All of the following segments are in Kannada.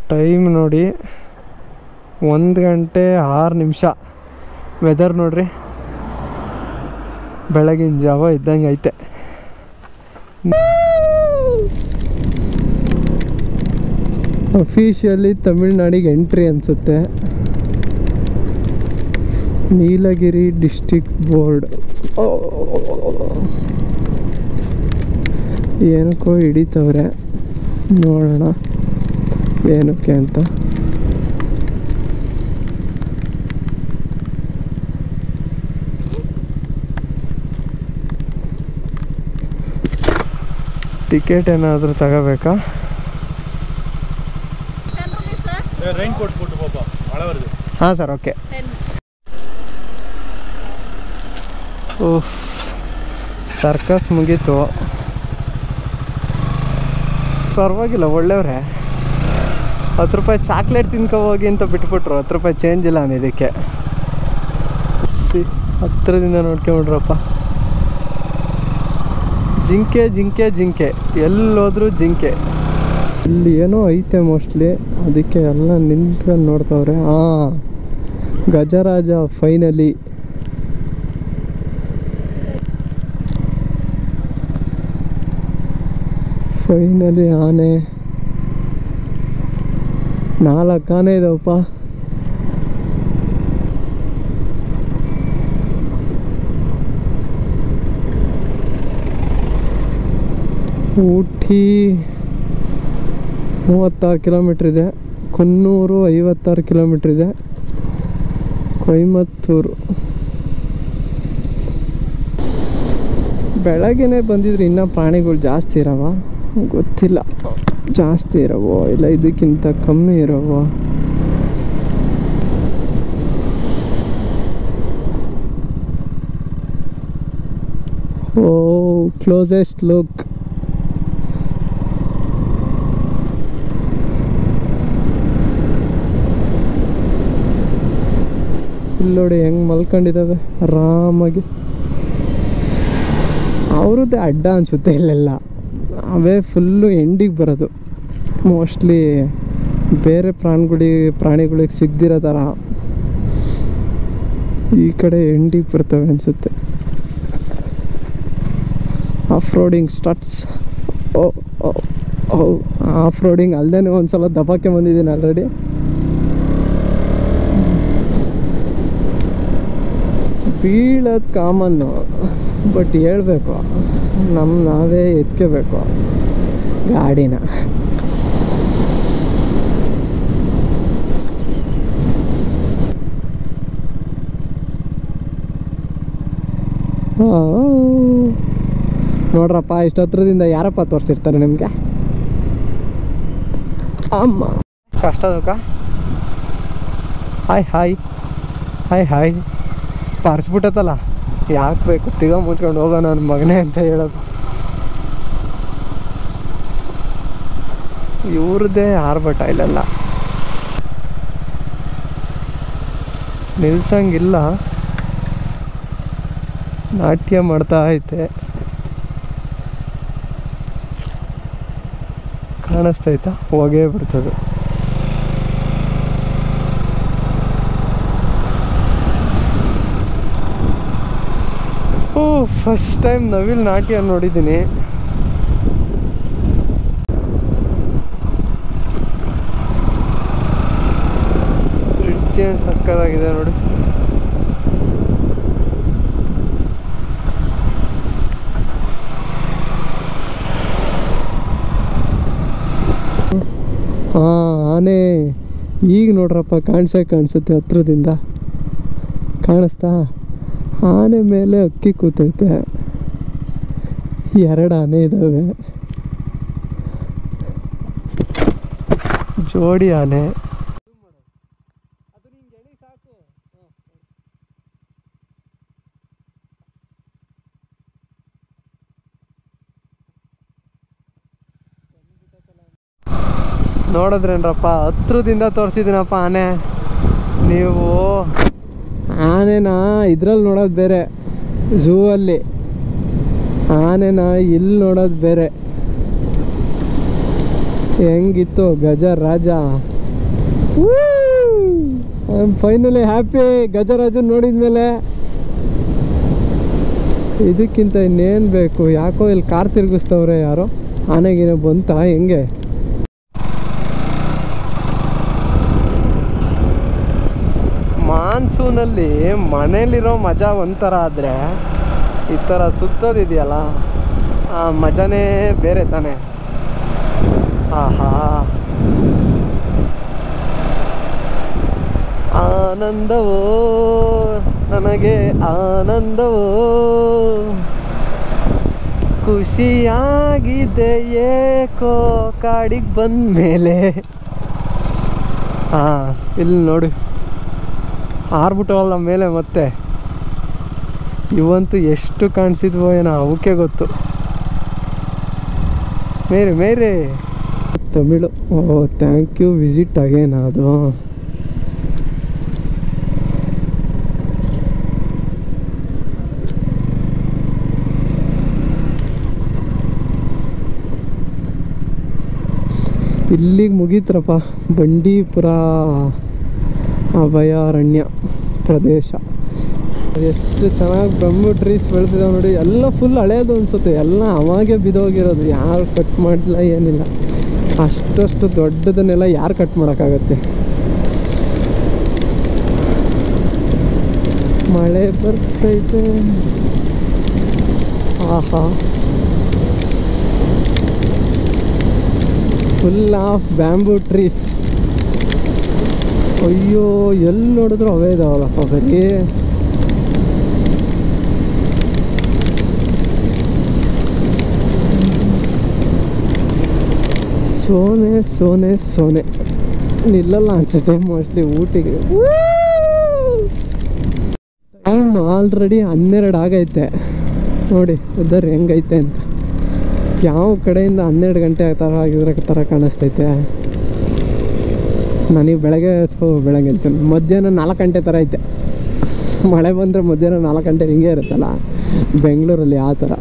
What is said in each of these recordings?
ಟೈಮ್ ನೋಡಿ ಒಂದು ಗಂಟೆ ಆರು ನಿಮಿಷ ವೆದರ್ ನೋಡ್ರಿ ಬೆಳಗಿನ ಜಾವ ಇದ್ದಂಗೆ ಐತೆ ಅಫಿಷಿಯಲಿ ತಮಿಳ್ನಾಡಿಗೆ ಎಂಟ್ರಿ ಅನಿಸುತ್ತೆ ನೀಲಗಿರಿ ಡಿಸ್ಟಿಕ್ ಬೋರ್ಡ್ ಏನಕ್ಕೋ ಹಿಡಿತವ್ರೆ ನೋಡೋಣ ಏನಕ್ಕೆ ಅಂತ ಟಿಕೆಟ್ ಏನಾದರೂ ತಗೋಬೇಕಾ ten rupees sir rain coat ಕೊಟ್ಟು ಪಾಪ ಮಳೆ ಬರ್ತದೆ ಹಾಂ ಸರ್ ಓಕೆ ಟೆನ್ ಉಫ್ ಸರ್ಕಸ್ ಮುಗೀತು ಪರವಾಗಿಲ್ಲ ಒಳ್ಳೆಯವ್ರೆ ಹತ್ತು ರೂಪಾಯಿ ಚಾಕ್ಲೇಟ್ ತಿನ್ಕೊ ಹೋಗಿ ಅಂತ ಬಿಟ್ಬಿಟ್ರು ಹತ್ತು ರೂಪಾಯಿ ಚೇಂಜ್ ಇಲ್ಲ ನಾನು ಇದಕ್ಕೆ ಸಿ ಹತ್ತಿರದಿಂದ ನೋಡ್ಕೊಂಬಿಡ್ರಪ್ಪ ಜಿಂಕೆ ಜಿಂಕೆ ಜಿಂಕೆ ಎಲ್ಲೋದ್ರೂ ಜಿಂಕೆ ಇಲ್ಲಿ ಏನೋ ಐತೆ ಮೋಸ್ಟ್ಲಿ ಅದಕ್ಕೆ ಎಲ್ಲ ನಿಂತ್ಕೊಂಡು ನೋಡ್ತಾವ್ರೆ ಹಾಂ ಗಜರಾಜ ಫೈನಲಿ ಫೈನಲಿ ಆನೆ ನಾಲ್ಕು ಆನೆ ಇದಾವಪ್ಪ ಊಟಿ ಮೂವತ್ತಾರು ಕಿಲೋಮೀಟ್ರ್ ಇದೆ ಕುನ್ನೂರು ಐವತ್ತಾರು ಕಿಲೋಮೀಟ್ರ್ ಇದೆ ಕೊಯಮತ್ತೂರು ಬೆಳಗ್ಗೆನೆ ಬಂದಿದ್ರೆ ಇನ್ನೂ ಪ್ರಾಣಿಗಳು ಜಾಸ್ತಿ ಇರವ ಗೊತ್ತಿಲ್ಲ ಜಾಸ್ತಿ ಇರವೋ ಇಲ್ಲ ಇದಕ್ಕಿಂತ ಕಮ್ಮಿ ಇರವೋ ಓ ಕ್ಲೋಸೆಸ್ಟ್ ಲುಕ್ ಇಲ್ಲಿ ನೋಡಿ ಹೆಂಗೆ ಮಲ್ಕೊಂಡಿದ್ದಾವೆ ಆರಾಮಾಗಿ ಅವ್ರದ್ದೇ ಅಡ್ಡ ಅನಿಸುತ್ತೆ ಇಲ್ಲೆಲ್ಲ ಅವೇ ಫುಲ್ಲು ಎಂಡಿಗೆ ಬರೋದು ಮೋಸ್ಟ್ಲಿ ಬೇರೆ ಪ್ರಾಣಿಗಳಿ ಪ್ರಾಣಿಗಳಿಗೆ ಸಿಗ್ದಿರೋ ಥರ ಈ ಕಡೆ ಎಂಡಿಗೆ ಬರ್ತವೆ ಅನಿಸುತ್ತೆ ಆಫ್ ರೋಡಿಂಗ್ ಸ್ಟಾರ್ಟ್ಸ್ ಓ ಓ ಓ ಆಫ್ ರೋಡಿಂಗ್ ಅಲ್ಲದೆ ಒಂದು ಸಲ ದಬಾಕೆ ಬಂದಿದ್ದೀನಿ ಆಲ್ರೆಡಿ ಬೀಳೋದು ಕಾಮನ್ನು ಬಟ್ ಹೇಳ್ಬೇಕು ನಮ್ಮ ನಾವೇ ಎತ್ಕೋಬೇಕು ಗಾಡಿನ ಆ, ನೋಡ್ರಪ್ಪ ಇಷ್ಟು ಹತ್ರದಿಂದ ಯಾರಪ್ಪ ತೋರಿಸಿರ್ತಾರೆ ನಿಮಗೆ ಅಮ್ಮ ಕಷ್ಟ ದುಃಖ ಹಾಯ್ ಹಾಯ್ ಹಾಯ್ ಹಾಯ್ ಪಾರಿಸ್ಬಿಟ್ಟತ್ತಲ್ಲ ಯಾಕೆ ಬೇಕು ತಿಗ ಮುಚ್ಕೊಂಡು ಹೋಗೋ ನನ್ನ ಮಗನೇ ಅಂತ ಹೇಳೋದು ಇವ್ರದ್ದೇ ಆರ್ಭಟ ಇಲ್ಲೆಲ್ಲ ನಿಲ್ಸಂಗಿಲ್ಲ ನಾಟ್ಯ ಮಾಡ್ತಾ ಐತೆ ಕಾಣಿಸ್ತೈತಾ ಹೊಗೆ ಬಿಡ್ತದೆ ಓ ಫಸ್ಟ್ ಟೈಮ್ ನವಿಲ್ ನಾಟ್ಯ ನೋಡಿದ್ದೀನಿ ಬ್ರಿಡ್ಜ್ ಏನು ಸಕ್ಕದಾಗಿದೆ ನೋಡಿ ಹಾಂ ಆನೆ ಈಗ ನೋಡ್ರಪ್ಪ ಕಾಣಿಸೇ ಕಾಣಿಸುತ್ತೆ ಹತ್ರದಿಂದ ಕಾಣಿಸ್ತಾ ಆನೆ ಮೇಲೆ ಅಕ್ಕಿ ಕೂತೈತೆ ಎರಡು ಆನೆ ಇದ್ದಾವೆ ಜೋಡಿ ಆನೆ ನೋಡಿದ್ರೇನ್ರಪ್ಪ ಹತ್ರದಿಂದ ತೋರಿಸಿದ್ದೀನಪ್ಪ ಆನೆ ನೀವು ಆನೆನ ಇದ್ರಲ್ಲಿ ನೋಡೋದು ಬೇರೆ ಝೂ ಅಲ್ಲಿ ಆನೆನ ಇಲ್ಲಿ ನೋಡೋದು ಬೇರೆ ಹೆಂಗಿತ್ತು ಗಜ ರಾಜ ಐ ಆಮ್ ಫೈನಲಿ ಹ್ಯಾಪಿ ಗಜರಾಜು ನೋಡಿದ್ಮೇಲೆ ಇದಕ್ಕಿಂತ ಇನ್ನೇನು ಬೇಕು ಯಾಕೋ ಇಲ್ಲಿ ಕಾರ್ ತಿರುಗಿಸ್ತವ್ರೆ ಯಾರೋ ಆನೆಗಿನ ಬಂತ ಹೆಂಗೆ ಮಾನ್ಸೂನಲ್ಲಿ ಮನೇಲಿರೋ ಮಜಾ ಒಂಥರ ಆದರೆ ಈ ಥರ ಸುತ್ತೋದಿದೆಯಲ್ಲ ಆ ಮಜಾನೇ ಬೇರೆ ತಾನೆ ಆಹಾ ಆನಂದವೋ ನನಗೆ ಆನಂದವೋ ಖುಷಿಯಾಗಿದೆ ಏಕೋ ಕಾಡಿಗೆ ಬಂದ ಮೇಲೆ ಹಾಂ ಇಲ್ಲಿ ನೋಡಿ ಆರ್ಬಿಟ್ಟವಲ್ಲ ಮೇಲೆ ಮತ್ತೆ ಇವಂತೂ ಎಷ್ಟು ಕಾಣಿಸಿದ್ವೋ ಏನೋ ಅವಕ್ಕೆ ಗೊತ್ತು ಮೇರೆ ಮೇರೆ Tamil oh thank you visit again ಅದು ಇಲ್ಲಿಗೆ ಮುಗೀತ್ರಪ್ಪ ಬಂಡೀಪುರ ಅಭಯಾರಣ್ಯ ಪ್ರದೇಶ ಎಷ್ಟು ಚೆನ್ನಾಗಿ ಬೆಂಬು ಟ್ರೀಸ್ ಬೆಳೆದಿದ್ದಾವೆ ನೋಡಿ ಎಲ್ಲ ಫುಲ್ ಹಳೇದು ಅನಿಸುತ್ತೆ ಎಲ್ಲ ಅವಾಗೆ ಬಿದ್ದೋಗಿರೋದು ಯಾರು ಕಟ್ ಮಾಡಿಲ್ಲ ಏನಿಲ್ಲ ಅಷ್ಟಷ್ಟು ದೊಡ್ಡದನ್ನೆಲ್ಲ ಯಾರು ಕಟ್ ಮಾಡೋಕ್ಕಾಗತ್ತೆ ಮಳೆ ಬರ್ತೈತೆ ಆಹಾ ಫುಲ್ ಆಫ್ ಬ್ಯಾಂಬೂ ಟ್ರೀಸ್ ಅಯ್ಯೋ ಎಲ್ಲಿ ನೋಡಿದ್ರು ಅವೇ ಇದಾವಲ್ಲಪ್ಪ ಬರೀ ಸೋನೆ ಸೋನೆ ಸೋನೆ ನಿಲ್ಲಲ್ಲ ಅನ್ಸುತ್ತೆ ಮೋಸ್ಟ್ಲಿ ಊಟಿಗೆ ಟೈಮ್ ಆಲ್ರೆಡಿ ಹನ್ನೆರಡು ಆಗೈತೆ ನೋಡಿ ವೆದರ್ ಹೆಂಗೈತೆ ಅಂತ ಯಾವ ಕಡೆಯಿಂದ ಹನ್ನೆರಡು ಗಂಟೆ ಥರ ಆಗಿದ್ರೆ ಥರ ಕಾಣಿಸ್ತೈತೆ ನನಗೆ ಬೆಳಗ್ಗೆ ಅಥವಾ ಬೆಳಗ್ಗೆ ಅಂತೀನಿ ಮಧ್ಯಾಹ್ನ ನಾಲ್ಕು ಗಂಟೆ ಥರ ಐತೆ ಮಳೆ ಬಂದರೆ ಮಧ್ಯಾಹ್ನ ನಾಲ್ಕು ಗಂಟೆ ಹಿಂಗೆ ಇರುತ್ತಲ್ಲ ಬೆಂಗಳೂರಲ್ಲಿ ಆ ಥರ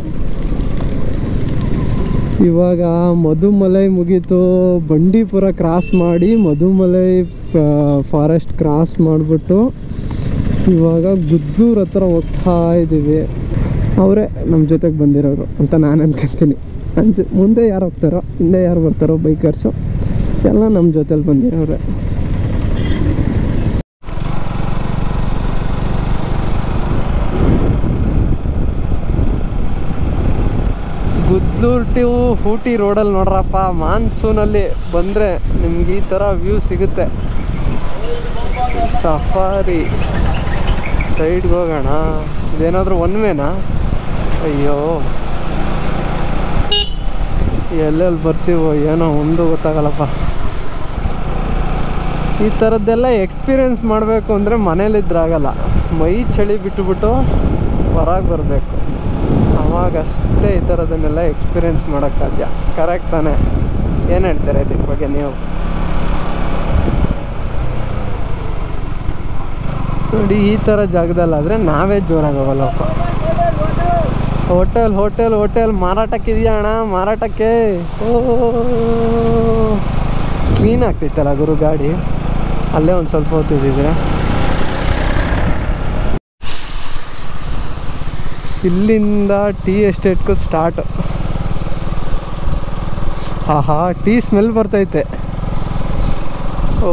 ಇವಾಗ ಮಧುಮಲೈ ಮುಗೀತು ಬಂಡೀಪುರ ಕ್ರಾಸ್ ಮಾಡಿ ಮಧುಮಲೈ ಫಾರೆಸ್ಟ್ ಕ್ರಾಸ್ ಮಾಡಿಬಿಟ್ಟು ಇವಾಗ ಗುದ್ದೂರ್ ಹತ್ರ ಹೋಗ್ತಾ ಇದ್ದೀವಿ ಅವರೇ ನಮ್ಮ ಜೊತೆಗೆ ಬಂದಿರೋರು ಅಂತ ನಾನು ಅನ್ಕೊಂತೀನಿ ಅಂಜ ಮುಂದೆ ಯಾರು ಹೋಗ್ತಾರೋ ಹಿಂದೆ ಯಾರು ಬರ್ತಾರೋ ಬೈಕರ್ಸು ಎಲ್ಲ ನಮ್ಮ ಜೊತೆಲಿ ಬಂದಿರೋರೆ ಗುದ್ಲೂರ್ ಟು ಊಟಿ ರೋಡಲ್ಲಿ ನೋಡ್ರಪ್ಪ ಮಾನ್ಸೂನಲ್ಲಿ ಬಂದರೆ ನಿಮ್ಗೆ ಈ ಥರ ವ್ಯೂ ಸಿಗುತ್ತೆ ಸಫಾರಿ ಸೈಡ್ಗೆ ಹೋಗೋಣ ಇದೇನಾದರೂ ಒನ್ ವೇನಾ ಅಯ್ಯೋ ಎಲ್ಲೆಲ್ಲಿ ಬರ್ತೀವೋ ಏನೋ ಒಂದು ಗೊತ್ತಾಗಲ್ಲಪ್ಪ ಈ ಥರದ್ದೆಲ್ಲ ಎಕ್ಸ್ಪೀರಿಯೆನ್ಸ್ ಮಾಡಬೇಕು ಅಂದರೆ ಮನೇಲಿದ್ರಾಗಲ್ಲ ಮೈ ಚಳಿ ಬಿಟ್ಟುಬಿಟ್ಟು ಹೊರಗೆ ಬರಬೇಕು ಅವಾಗಷ್ಟೇ ಈ ಥರದನ್ನೆಲ್ಲ ಎಕ್ಸ್ಪೀರಿಯೆನ್ಸ್ ಮಾಡೋಕ್ಕೆ ಸಾಧ್ಯ ಕರೆಕ್ಟ್ ತಾನೇ ಏನು ಹೇಳ್ತಾರೆ ಇದ್ರ ಬಗ್ಗೆ ನೀವು ನೋಡಿ ಈ ಥರ ಜಾಗದಲ್ಲಾದರೆ ನಾವೇ ಜೋರಾಗಿ ಹೋಗಲ್ಲಪ್ಪ ಹೋಟೆಲ್ ಹೋಟೆಲ್ ಹೋಟೆಲ್ ಮಾರಾಟಕ್ಕಿದೆಯಾ ಅಣ್ಣ ಮಾರಾಟಕ್ಕೆ ಓ ಕ್ಲೀನ್ ಆಗ್ತೈತಲ್ಲ ಗುರು ಗಾಡಿ ಅಲ್ಲೇ ಒಂದು ಸ್ವಲ್ಪ ಹೊತ್ತಿದ್ದಿದ್ರೆ ಇಲ್ಲಿಂದ ಟೀ ಎಸ್ಟೇಟ್ಗೂ ಸ್ಟಾರ್ಟ್ ಆಹಾ ಟೀ ಸ್ಮೆಲ್ ಬರ್ತೈತೆ ಓ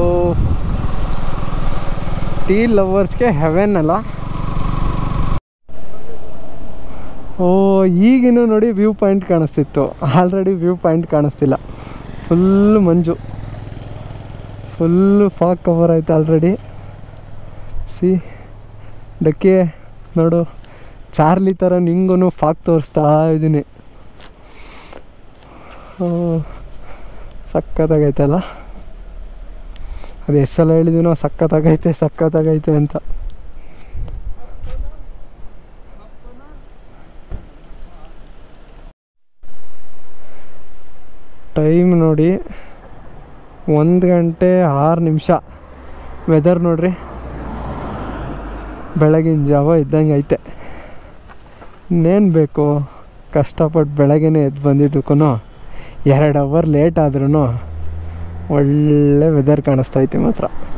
ಟೀ ಲವರ್ಸ್ಗೆ ಹೆವೆನ್ ಅಲ್ಲ ಓ ಈಗಿನೂ ನೋಡಿ ವ್ಯೂ ಪಾಯಿಂಟ್ ಕಾಣಿಸ್ತಿತ್ತು ಆಲ್ರೆಡಿ ವ್ಯೂ ಪಾಯಿಂಟ್ ಕಾಣಿಸ್ತಿಲ್ಲ ಫುಲ್ ಮಂಜು ಫುಲ್ಲು ಫಾಗ್ ಕವರ್ ಆಯ್ತು ಆಲ್ರೆಡಿ ಸಿ ಡಕ್ಕೆ ನೋಡು ಚಾರ್ಲಿ ಥರ ನಿಂಗೂ ಫಾಗ್ ತೋರಿಸ್ತಾ ಇದ್ದೀನಿ ಸಖತ್ತಾಗೈತಲ್ಲ ಅದು ಎಷ್ಟು ಸಲ ಹೇಳಿದ್ದೀನೋ ಸಖತ್ತಾಗೈತೆ ಸಖತ್ತಾಗೈತೆ ಅಂತ ಟೈಮ್ ನೋಡಿ ಒಂದು ಗಂಟೆ ಆರು ನಿಮಿಷ ವೆದರ್ ನೋಡ್ರಿ ಬೆಳಗಿನ ಜಾವ ಇದ್ದಂಗೆ ಐತೆ ಇನ್ನೇನು ಬೇಕು ಕಷ್ಟಪಟ್ಟು ಬೆಳಗ್ಗೆನೇ ಎದ್ದು ಬಂದಿದ್ದಕ್ಕೂ ಎರಡು ಅವರ್ ಲೇಟ್ ಆದ್ರೂ ಒಳ್ಳೆ ವೆದರ್ ಕಾಣಿಸ್ತಾ ಐತೆ ಮಾತ್ರ